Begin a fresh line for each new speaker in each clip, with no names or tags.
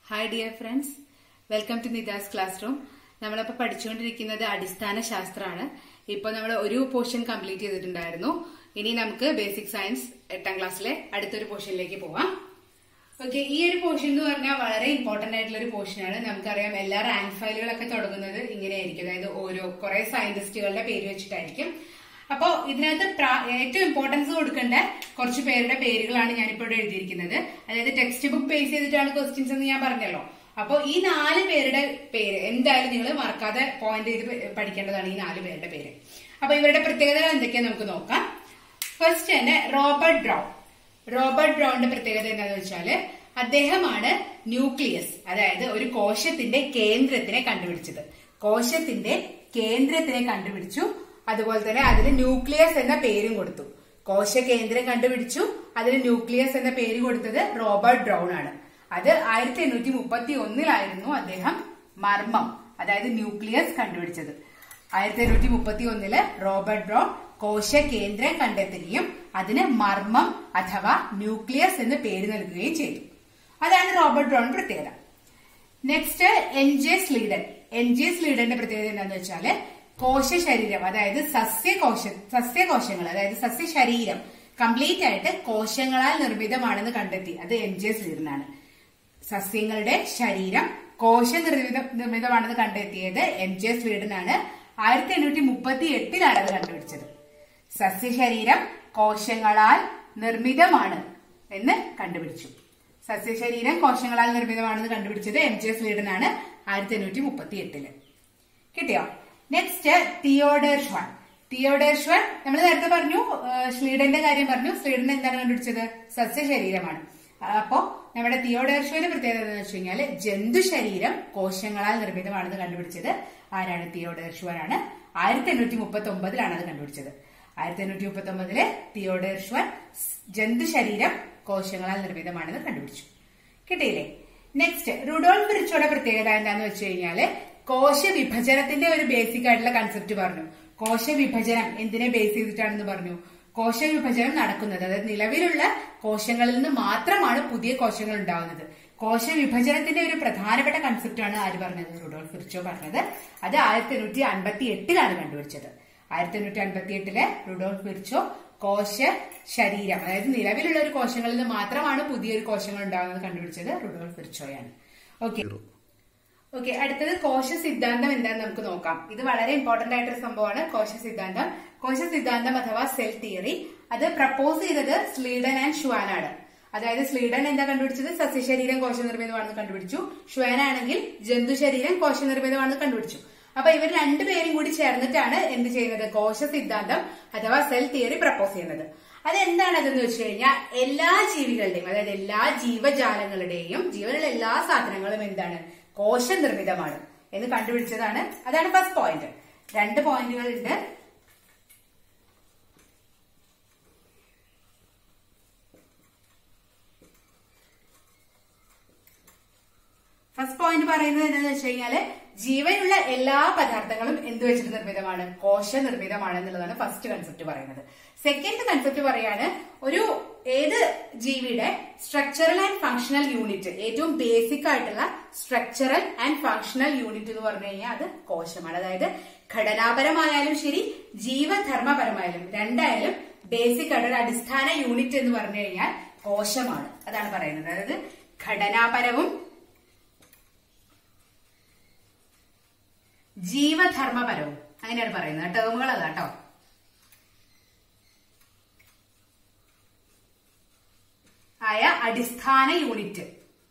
Hi dear friends welcome to Nida's classroom നമ്മളിപ്പോൾ പഠിച്ചുകൊണ്ടിരിക്കുന്നത് അടിസ്ഥാന ശാസ്ത്രമാണ് ഇപ്പോൾ നമ്മൾ ഒരു പോർഷൻ കംപ്ലീറ്റ് ചെയ്തിട്ടുണ്ടായിരുന്നു ഇനി നമുക്ക് ബേസിക് സയൻസ് എട്ടാം ക്ലാസ്സിലെ അടുത്തൊരു പോർഷനിലേക്ക് പോവാം ഓക്കെ ഈ ഒരു പോർഷൻ എന്ന് പറഞ്ഞാൽ വളരെ ഇമ്പോർട്ടന്റ് ആയിട്ടുള്ള ഒരു പോർഷനാണ് നമുക്കറിയാം എല്ലാ റാങ്ക് ഫയലുകളൊക്കെ തുടങ്ങുന്നത് ഇങ്ങനെയായിരിക്കും അതായത് ഓരോ കുറെ സയന്റിസ്റ്റുകളുടെ പേര് വെച്ചിട്ടായിരിക്കും അപ്പോ ഇതിനകത്ത് പ്രാ- ഏറ്റവും ഇമ്പോർട്ടൻസ് കൊടുക്കേണ്ട കുറച്ച് പേരുടെ പേരുകളാണ് ഞാനിപ്പോൾ ഇവിടെ എഴുതിയിരിക്കുന്നത് അതായത് ടെക്സ്റ്റ് ബുക്ക് ബേസ് ചെയ്തിട്ടാണ് ക്വസ്റ്റ്യൻസ് എന്ന് ഞാൻ പറഞ്ഞല്ലോ അപ്പോൾ ഈ നാല് പേരുടെ പേര് എന്തായാലും നിങ്ങൾ മറക്കാതെ പോയിന്റ് ചെയ്ത് പ- പഠിക്കേണ്ടതാണ് ഈ നാല് പേരുടെ പേര് അപ്പൊ ഇവരുടെ പ്രത്യേകതകൾ എന്തൊക്കെയാന്ന് നമുക്ക് നോക്കാം ഫസ്റ്റ് തന്നെ റോബർട്ട് ബ്രൗൺ റോബർട്ട് ബ്രൗണിന്റെ പ്രത്യേകത എന്താണെന്ന് വെച്ചാല് അദ്ദേഹമാണ് ന്യൂക്ലിയസ് അതായത് ഒരു കോശത്തിന്റെ കേന്ദ്രത്തിനെ കണ്ടുപിടിച്ചത് കോശത്തിന്റെ കേന്ദ്രത്തിനെ കണ്ടുപിടിച്ചു അതുപോലെ തന്നെ അതിന് ന്യൂക്ലിയസ് എന്ന പേരും കൊടുത്തു കോശ കേന്ദ്രം കണ്ടുപിടിച്ചു അതിന് ന്യൂക്ലിയസ് എന്ന പേര് കൊടുത്തത് റോബർട്ട് ബ്രൗൺ ആണ് അത് ആയിരത്തി എണ്ണൂറ്റി മുപ്പത്തി ഒന്നിലായിരുന്നു അദ്ദേഹം മർമ്മം അതായത് ന്യൂക്ലിയസ് കണ്ടുപിടിച്ചത് ആയിരത്തി എണ്ണൂറ്റി മുപ്പത്തി ഒന്നില് റോബർട്ട് ബ്രൗൺ കോശ കേന്ദ്രം കണ്ടെത്തുകയും അതിന് മർമ്മം അഥവാ ന്യൂക്ലിയസ് എന്ന് പേര് നൽകുകയും ചെയ്തു അതാണ് റോബർട്ട് ബ്രൗൺ പ്രത്യേകത next N J Schleiden N J സ്ലീഡന്റെ പ്രത്യേകത എന്താണെന്ന് വെച്ചാല് കോശ ശരീരം അതായത് സസ്യകോശ സസ്യകോശങ്ങൾ അതായത് സസ്യ ശരീരം കംപ്ലീറ്റ് ആയിട്ട് കോശങ്ങളാൽ നിർമ്മിതമാണെന്ന് കണ്ടെത്തി അത് എൻ ജെ സ്ലീഡനാണ് സസ്യങ്ങളുടെ ശരീരം കോശ നിർമ്മിത നിർമ്മിതമാണെന്ന് കണ്ടെത്തിയത് എം ജെ സ്വീഡനാണ് ആയിരത്തി എണ്ണൂറ്റി മുപ്പത്തി എട്ടിലാണ് അത് കണ്ടുപിടിച്ചത് സസ്യശരീരം കോശങ്ങളാൽ നിർമ്മിതമാണ് എന്ന് കണ്ടുപിടിച്ചു സസ്യശരീരം കോശങ്ങളാൽ നിർമ്മിതമാണെന്ന് കണ്ടുപിടിച്ചത് എം ജെ സ്വീഡനാണ് ആയിരത്തി എണ്ണൂറ്റി മുപ്പത്തി എട്ടില് കിട്ടിയോ next Theodor Schwann Theodor Schwann നമ്മൾ നേരത്തെ പറഞ്ഞു ആ, സ്ലീഡന്റെ കാര്യം പറഞ്ഞു സ്ലീഡൻ എന്താണ് കണ്ടുപിടിച്ചത് സസ്യശരീരമാണ് അപ്പോ നമ്മുടെ തിയോഡർഷ്വന്റെ പ്രത്യേകത എന്താണെന്ന് വെച്ച് കഴിഞ്ഞാല് ജന്തു ശരീരം കോശങ്ങളാൽ നിർമ്മിതമാണെന്ന് കണ്ടുപിടിച്ചത് ആരാണ് തിയോഡർഷ്വനാണ് ആയിരത്തി എണ്ണൂറ്റി മുപ്പത്തി ഒമ്പതിലാണ് അത് കണ്ടുപിടിച്ചത് ആയിരത്തി എണ്ണൂറ്റി മുപ്പത്തി ഒമ്പതില് തിയോഡർഷ്വൻ ജന്തു ശരീരം കോശങ്ങളാൽ നിർമ്മിതമാണെന്ന് കണ്ടുപിടിച്ചു കിട്ടിയില്ലേ നെക്സ്റ്റ് റുഡോൾഫ് റിച്ചോയുടെ പ്രത്യേകത എന്താന്ന് വെച്ച് കഴിഞ്ഞാല് കോശ വിഭജനത്തിന്റെ ഒരു ബേസിക് ആയിട്ടുള്ള കൺസെപ്റ്റ് പറഞ്ഞു കോശ വിഭജനം എന്തിനെ ബേസ് ചെയ്തിട്ടാണെന്ന് പറഞ്ഞു കോശ വിഭജനം നടക്കുന്നത് അതായത് നിലവിലുള്ള കോശങ്ങളിൽ നിന്ന് മാത്രമാണ് പുതിയ കോശങ്ങൾ ഉണ്ടാവുന്നത് കോശ വിഭജനത്തിന്റെ ഒരു പ്രധാനപ്പെട്ട കൺസെപ്റ്റാണ് ആര് പറഞ്ഞത് റുഡോൾഫ് റിച്ചോ പറഞ്ഞത് അത് ആയിരത്തി എണ്ണൂറ്റി അൻപത്തി എട്ടിലാണ് കണ്ടുപിടിച്ചത് ആയിരത്തി എണ്ണൂറ്റി അൻപത്തി എട്ടില് റുഡോൾഫ് വിർച്ചോ കോശ ശരീരം അതായത് നിലവിലുള്ള ഒരു കോശങ്ങളിൽ നിന്ന് മാത്രമാണ് പുതിയൊരു കോശങ്ങൾ ഉണ്ടാകുന്നത് കണ്ടുപിടിച്ചത് റുഡോൾഫ് വിർച്ചോയാണ് ഓക്കെ ഓക്കെ അടുത്തത് കോശ സിദ്ധാന്തം എന്താണെന്ന് നമുക്ക് നോക്കാം ഇത് വളരെ ഇമ്പോർട്ടന്റ് ആയിട്ടൊരു സംഭവമാണ് കോശ സിദ്ധാന്തം കോശ സിദ്ധാന്തം അഥവാ സെൽ തിയറി അത് പ്രപ്പോസ് ചെയ്തത് സ്ലീഡൻ ആൻഡ് ഷ്വാൻ ആണ് അതായത് സ്ലീഡൻ എന്താ കണ്ടുപിടിച്ചത് സസ്യശരീരം കോശ നിർമ്മിതമാണെന്ന് കണ്ടുപിടിച്ചു ഷ്വാൻ ആണെങ്കിൽ ജന്തു ശരീരം കോശ നിർമ്മിതമാണെന്ന് കണ്ടുപിടിച്ചു അപ്പൊ ഇവർ രണ്ടുപേരും കൂടി ചേർന്നിട്ടാണ് എന്ത് ചെയ്യുന്നത് കോശ സിദ്ധാന്തം അഥവാ സെൽ തിയറി പ്രപ്പോസ് ചെയ്യുന്നത് അതെന്താണ് അതെന്ന് വെച്ച് കഴിഞ്ഞാൽ എല്ലാ ജീവികളുടെയും അതായത് എല്ലാ ജീവജാലങ്ങളുടെയും ജീവനുള്ള എല്ലാ സാധനങ്ങളും എന്താണ് കോശ നിർമ്മിതമാണ് എന്ന് കണ്ടുപിടിച്ചതാണ് അതാണ് ഫസ്റ്റ് പോയിന്റ് രണ്ട് പോയിന്റുകൾ ഉണ്ട് ഫസ്റ്റ് പോയിന്റ് പറയുന്നത് എന്താണെന്ന് വെച്ച് കഴിഞ്ഞാല് ജീവനുള്ള എല്ലാ പദാർത്ഥങ്ങളും എന്ത് വെച്ചിട്ട് നിർമ്മിതമാണ് കോശ നിർമ്മിതമാണ് എന്നുള്ളതാണ് ഫസ്റ്റ് കൺസെപ്റ്റ് പറയുന്നത് സെക്കൻഡ് കൺസെപ്റ്റ് പറയാണ് ഒരു ഏത് ജീവിയുടെ സ്ട്രക്ചറൽ ആൻഡ് ഫങ്ഷണൽ യൂണിറ്റ് ഏറ്റവും ബേസിക് ആയിട്ടുള്ള സ്ട്രക്ചറൽ ആൻഡ് ഫങ്ഷണൽ യൂണിറ്റ് എന്ന് പറഞ്ഞു കഴിഞ്ഞാൽ അത് കോശമാണ് അതായത് ഘടനാപരമായാലും ശരി ജീവധർമ്മപരമായാലും രണ്ടായാലും ബേസിക് ആയിട്ട് ഒരു അടിസ്ഥാന യൂണിറ്റ് എന്ന് പറഞ്ഞു കഴിഞ്ഞാൽ കോശമാണ് അതാണ് പറയുന്നത് അതായത് ഘടനാപരവും ജീവധർമ്മപരവും അങ്ങനെയാണ് പറയുന്നത് ടേമുകൾ അതാ കേട്ടോ ആയ അടിസ്ഥാന യൂണിറ്റ്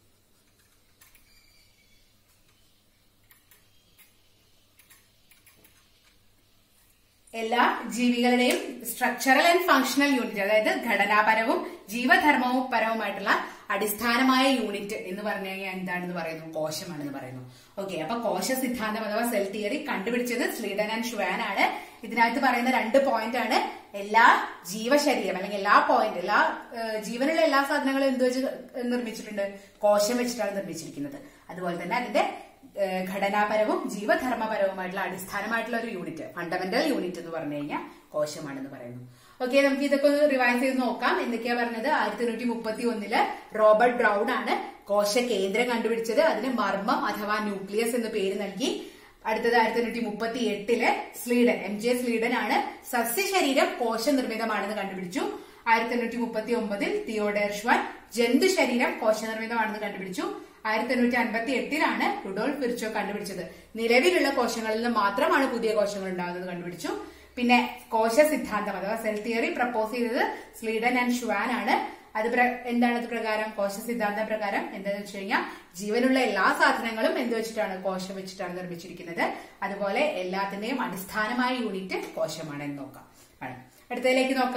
എല്ലാ ജീവികളുടെയും സ്ട്രക്ചറൽ ആൻഡ് ഫങ്ഷണൽ യൂണിറ്റ് അതായത് ഘടനാപരവും ജീവധർമ്മവും പരവുമായിട്ടുള്ള അടിസ്ഥാനമായ യൂണിറ്റ് എന്ന് പറഞ്ഞു കഴിഞ്ഞാൽ എന്താണെന്ന് പറയുന്നു കോശമാണെന്ന് പറയുന്നു ഓക്കെ അപ്പൊ കോശ സിദ്ധാന്തം അഥവാ സെൽ തിയറി കണ്ടുപിടിച്ചത് സ്ലീഡൻ ആൻഡ് ഷ്വാൻ ആണ് ഇതിനകത്ത് പറയുന്ന രണ്ട് പോയിന്റ് ആണ് എല്ലാ ജീവശരീരം അല്ലെങ്കിൽ എല്ലാ പോയിന്റ് എല്ലാ ഏഹ്, ജീവനുള്ള എല്ലാ സാധനങ്ങളും എന്ത് വെച്ച് നിർമ്മിച്ചിട്ടുണ്ട് കോശം വെച്ചിട്ടാണ് നിർമ്മിച്ചിരിക്കുന്നത് അതുപോലെ തന്നെ അതിന്റെ ഏഹ്, ഘടനാപരവും ജീവധർമ്മപരവുമായിട്ടുള്ള അടിസ്ഥാനമായിട്ടുള്ള ഒരു യൂണിറ്റ് ഫണ്ടമെന്റൽ യൂണിറ്റ് എന്ന് പറഞ്ഞു കഴിഞ്ഞാൽ കോശമാണെന്ന് പറയുന്നു ഓക്കെ നമുക്ക് ഇതൊക്കെ ഒന്ന് റിവൈസ് ചെയ്ത് നോക്കാം എന്തൊക്കെയാ പറഞ്ഞത് ആയിരത്തി എണ്ണൂറ്റി മുപ്പത്തി ഒന്നില് റോബർട്ട് ബ്രൗൺ ആണ് കോശ കേന്ദ്രം കണ്ടുപിടിച്ചത് അതിന് മർമ്മം അഥവാ ന്യൂക്ലിയസ് എന്ന് പേര് നൽകി അടുത്തത് ആയിരത്തി എണ്ണൂറ്റി മുപ്പത്തി എട്ടില് സ്ലീഡൻ എം ജെ സ്ലീഡൻ ആണ് സസ്യശരീരം കോശ നിർമ്മിതമാണെന്ന് കണ്ടുപിടിച്ചു ആയിരത്തി എണ്ണൂറ്റി മുപ്പത്തി ഒമ്പതിൽ തിയോഡർ ഷ്വാൻ ജന്തു ശരീരം കോശ നിർമ്മിതമാണെന്ന് കണ്ടുപിടിച്ചു ആയിരത്തി എണ്ണൂറ്റി അൻപത്തി എട്ടിലാണ് റുഡോൾഫ് വിർച്ചോ കണ്ടുപിടിച്ചത് നിലവിലുള്ള കോശങ്ങളിൽ നിന്ന് മാത്രമാണ് പുതിയ കോശങ്ങൾ ഉണ്ടാകുന്നത് കണ്ടുപിടിച്ചു പിന്നെ കോശ സിദ്ധാന്തം അഥവാ സെൽ തിയറി പ്രപ്പോസ് ചെയ്തത് സ്ലീഡൻ ആൻഡ് ഷ്വാൻ ആണ് അത് പ്ര- എന്താണ് അത് പ്രകാരം കോശ സിദ്ധാന്തം പ്രകാരം എന്താണെന്ന് വെച്ച് കഴിഞ്ഞാൽ ജീവനുള്ള എല്ലാ സാധനങ്ങളും എന്ത് വെച്ചിട്ടാണ് കോശം വെച്ചിട്ടാണ് നിർമ്മിച്ചിരിക്കുന്നത് അതുപോലെ എല്ലാത്തിന്റെയും അടിസ്ഥാനമായ യൂണിറ്റ് കോശമാണ് എന്ന് നോക്കാം ആണ്. അടുത്തതിലേക്ക് നോക്കാം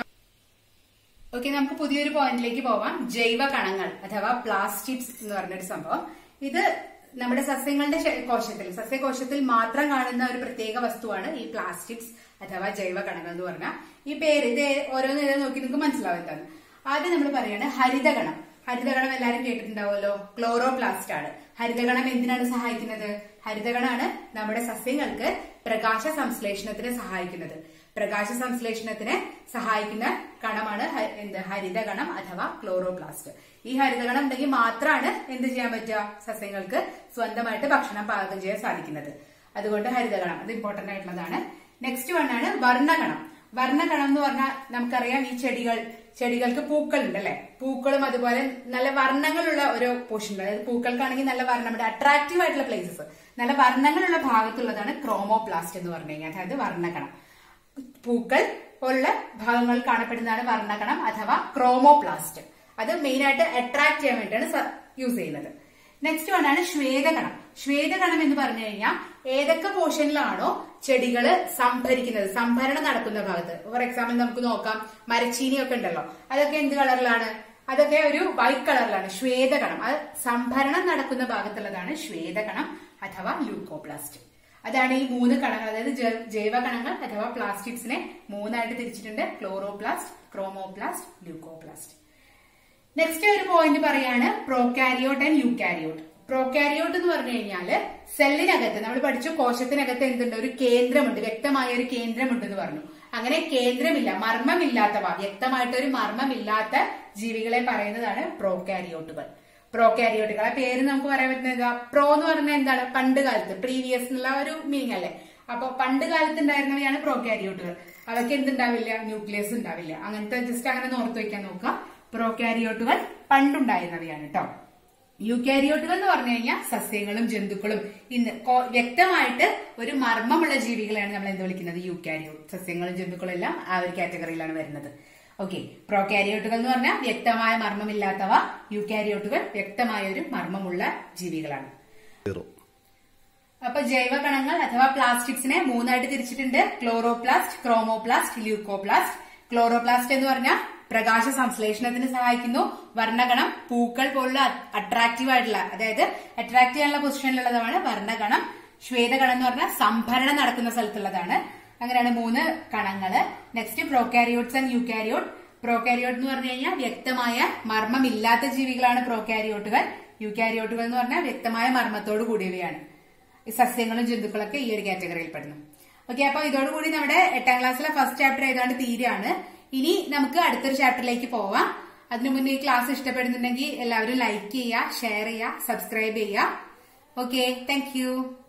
ഓക്കെ നമുക്ക് പുതിയൊരു പോയിന്റിലേക്ക് പോവാം ജൈവ കണങ്ങൾ അഥവാ പ്ലാസ്റ്റിക്സ് എന്ന് പറഞ്ഞൊരു സംഭവം ഇത് നമ്മുടെ സസ്യങ്ങളുടെ ശ- കോശത്തിൽ സസ്യകോശത്തിൽ മാത്രം കാണുന്ന ഒരു പ്രത്യേക വസ്തുവാണ് ഈ പ്ലാസ്റ്റിക്സ് അഥവാ ജൈവ കണങ്ങൾ എന്ന് പറഞ്ഞാൽ ഈ പേര് ഇത് ഓരോന്ന് എഴുതാൻ നോക്കി നിങ്ങൾക്ക് മനസ്സിലാവും എന്താണ് ആദ്യം നമ്മൾ പറയാണ് ഹരിതകണം ഹരിതകണം എല്ലാവരും കേട്ടിട്ടുണ്ടാവുമല്ലോ ക്ലോറോപ്ലാസ്റ്റ് ആണ് ഹരിതകണം എന്തിനാണ് സഹായിക്കുന്നത് ഹരിതകണാണ് നമ്മുടെ സസ്യങ്ങൾക്ക് പ്രകാശ സംശ്ലേഷണത്തിന് സഹായിക്കുന്നത് പ്രകാശ സംശ്ലേഷണത്തിന് സഹായിക്കുന്ന കണമാണ് ഹ- എന്ത് ഹരിതകണം അഥവാ ക്ലോറോപ്ലാസ്റ്റ് ഈ ഹരിതകണം ഉണ്ടെങ്കിൽ മാത്രമാണ് എന്ത് ചെയ്യാൻ പറ്റുക സസ്യങ്ങൾക്ക് സ്വന്തമായിട്ട് ഭക്ഷണം പാകം ചെയ്യാൻ സാധിക്കുന്നത് അതുകൊണ്ട് ഹരിതകണം അത് ഇമ്പോർട്ടന്റ് ആയിട്ടുള്ളതാണ് നെക്സ്റ്റ് വൺ ആണ് വർണ്ണകണം വർണ്ണകണം എന്ന് പറഞ്ഞാൽ നമുക്കറിയാം ഈ ചെടികൾ ചെടികൾക്ക് പൂക്കൾ ഉണ്ട് അല്ലെ പൂക്കളും അതുപോലെ നല്ല വർണ്ണങ്ങളുള്ള ഒരു പോർഷൻ ഉണ്ട് അതായത് പൂക്കൾക്കാണെങ്കിൽ നല്ല വർണ്ണം അട്രാക്റ്റീവ് ആയിട്ടുള്ള പ്ലേസസ് നല്ല വർണ്ണങ്ങളുള്ള ഭാഗത്തുള്ളതാണ് ക്രോമോപ്ലാസ്റ്റ് എന്ന് പറഞ്ഞു കഴിഞ്ഞാൽ അതായത് വർണ്ണകണം പൂക്കൾ പോലുള്ള ഭാഗങ്ങൾ കാണപ്പെടുന്നതാണ് വർണ്ണകണം അഥവാ ക്രോമോപ്ലാസ്റ്റ് അത് മെയിൻ ആയിട്ട് അട്രാക്ട് ചെയ്യാൻ വേണ്ടിയാണ് യൂസ് ചെയ്യുന്നത് നെക്സ്റ്റ് വൺ ആണ് ശ്വേതകണം ശ്വേതകണം എന്ന് പറഞ്ഞു കഴിഞ്ഞാൽ ഏതൊക്കെ പോർഷനിലാണോ ചെടികള് സംഭരിക്കുന്നത് സംഭരണം നടക്കുന്ന ഭാഗത്ത് ഫോർ എക്സാമ്പിൾ നമുക്ക് നോക്കാം മരച്ചീനി ഒക്കെ ഉണ്ടല്ലോ അതൊക്കെ എന്ത് കളറിലാണ് അതൊക്കെ ഒരു വൈറ്റ് കളറിലാണ് ശ്വേതകണം അത് സംഭരണം നടക്കുന്ന ഭാഗത്തുള്ളതാണ് ശ്വേതകണം അഥവാ ലൂക്കോപ്ലാസ്റ്റ് അതാണ് ഈ മൂന്ന് കണങ്ങൾ അതായത് ജൈ- ജൈവ കണങ്ങൾ അഥവാ പ്ലാസ്റ്റിക്സിനെ മൂന്നായിട്ട് തിരിച്ചിട്ടുണ്ട് ക്ലോറോപ്ലാസ്റ്റ് ക്രോമോപ്ലാസ്റ്റ് ല്യൂക്കോപ്ലാസ്റ്റ് നെക്സ്റ്റ് ഒരു പോയിന്റ് പറയാണ് പ്രോകാരിയോട്ട് ആൻഡ് യൂകാരിയോട്ട് പ്രോകാരിയോട്ട് എന്ന് പറഞ്ഞു കഴിഞ്ഞാല് സെല്ലിനകത്ത് നമ്മൾ പഠിച്ചു കോശത്തിനകത്ത് എന്തുണ്ട് ഒരു കേന്ദ്രമുണ്ട് വ്യക്തമായ ഒരു കേന്ദ്രമുണ്ട് എന്ന് പറഞ്ഞു അങ്ങനെ കേന്ദ്രമില്ല മർമ്മമില്ലാത്തവ വ്യക്തമായിട്ട് ഒരു മർമ്മമില്ലാത്ത ജീവികളെ പറയുന്നതാണ് പ്രോകാരിയോട്ടുകൾ പ്രോകാരിയോട്ടുകൾ ആ പേര് നമുക്ക് പറയാൻ പറ്റുന്നത് പ്രോ എന്ന് പറഞ്ഞാൽ എന്താണ് പണ്ട് കാലത്ത് പ്രീവിയസ് എന്നുള്ള ഒരു മീനിങ് അല്ലേ അപ്പൊ പണ്ട് കാലത്ത് ഉണ്ടായിരുന്നവയാണ് പ്രോകാരിയോട്ടുകൾ അവർക്ക് എന്തുണ്ടാവില്ല ന്യൂക്ലിയസ് ഉണ്ടാവില്ല അങ്ങനത്തെ ജസ്റ്റ് അങ്ങനെ ഓർത്ത് വെക്കാൻ നോക്കുക പ്രോകാരിയോട്ടുകൾ പണ്ടുണ്ടായിരുന്നവയാണ് കേട്ടോ യൂക്കാരിയോട്ടുകൾ എന്ന് പറഞ്ഞു കഴിഞ്ഞാൽ സസ്യങ്ങളും ജന്തുക്കളും ഇന്ന് കോ- വ്യക്തമായിട്ട് ഒരു മർമ്മമുള്ള ജീവികളെയാണ് നമ്മൾ എന്ത് വിളിക്കുന്നത് യൂക്കാരിയോട്ട് സസ്യങ്ങളും ജന്തുക്കളും എല്ലാം ആ ഒരു കാറ്റഗറിയിലാണ് വരുന്നത് ഓക്കെ പ്രോകാരിയോട്ടുകൾ എന്ന് പറഞ്ഞാൽ വ്യക്തമായ മർമ്മമില്ലാത്തവ യൂക്കാരിയോട്ടുകൾ വ്യക്തമായ ഒരു മർമ്മമുള്ള ജീവികളാണ്
സീറോ
അപ്പൊ ജൈവ കണങ്ങൾ അഥവാ പ്ലാസ്റ്റിക്സിനെ മൂന്നായിട്ട് തിരിച്ചിട്ടുണ്ട് ക്ലോറോപ്ലാസ്റ്റ് ക്രോമോപ്ലാസ്റ്റ് ല്യൂക്കോപ്ലാസ്റ്റ് ക്ലോറോപ്ലാസ്റ്റ് എന്ന് പറഞ്ഞാൽ പ്രകാശ സംശ്ലേഷണത്തിന് സഹായിക്കുന്നു വർണ്ണകണം പൂക്കൾ പോലുള്ള അട്രാക്റ്റീവ് ആയിട്ടുള്ള അതായത് അട്രാക്ട് ചെയ്യാനുള്ള പൊസിഷനിലുള്ളതാണ് വർണ്ണകണം ശ്വേതകണം എന്ന് പറഞ്ഞാൽ സംഭരണം നടക്കുന്ന സ്ഥലത്തുള്ളതാണ് അങ്ങനെയാണ് മൂന്ന് കണങ്ങള് next prokaryotes and eukaryote prokaryote എന്ന് പറഞ്ഞു കഴിഞ്ഞാൽ വ്യക്തമായ മർമ്മമില്ലാത്ത ജീവികളാണ് പ്രോകാരിയോട്ടുകൾ യൂകാരിയോട്ടുകൾ എന്ന് പറഞ്ഞാൽ വ്യക്തമായ മർമ്മത്തോട് കൂടിയവയാണ് ഈ സസ്യങ്ങളും ജന്തുക്കളൊക്കെ ഈ ഒരു കാറ്റഗറിയിൽ പെടുന്നു ഓക്കെ അപ്പൊ ഇതോടുകൂടി നമ്മുടെ എട്ടാം ക്ലാസ്സിലെ ഫസ്റ്റ് ചാപ്റ്റർ ഏതാണ്ട് തീരെയാണ് ഇനി നമുക്ക് അടുത്തൊരു ചാപ്റ്ററിലേക്ക് പോവാം അതിനു മുന്നേ ഈ ക്ലാസ് ഇഷ്ടപ്പെടുന്നുണ്ടെങ്കിൽ എല്ലാവരും ലൈക്ക് ചെയ്യുക ഷെയർ ചെയ്യുക സബ്സ്ക്രൈബ് ചെയ്യുക ഓക്കെ താങ്ക്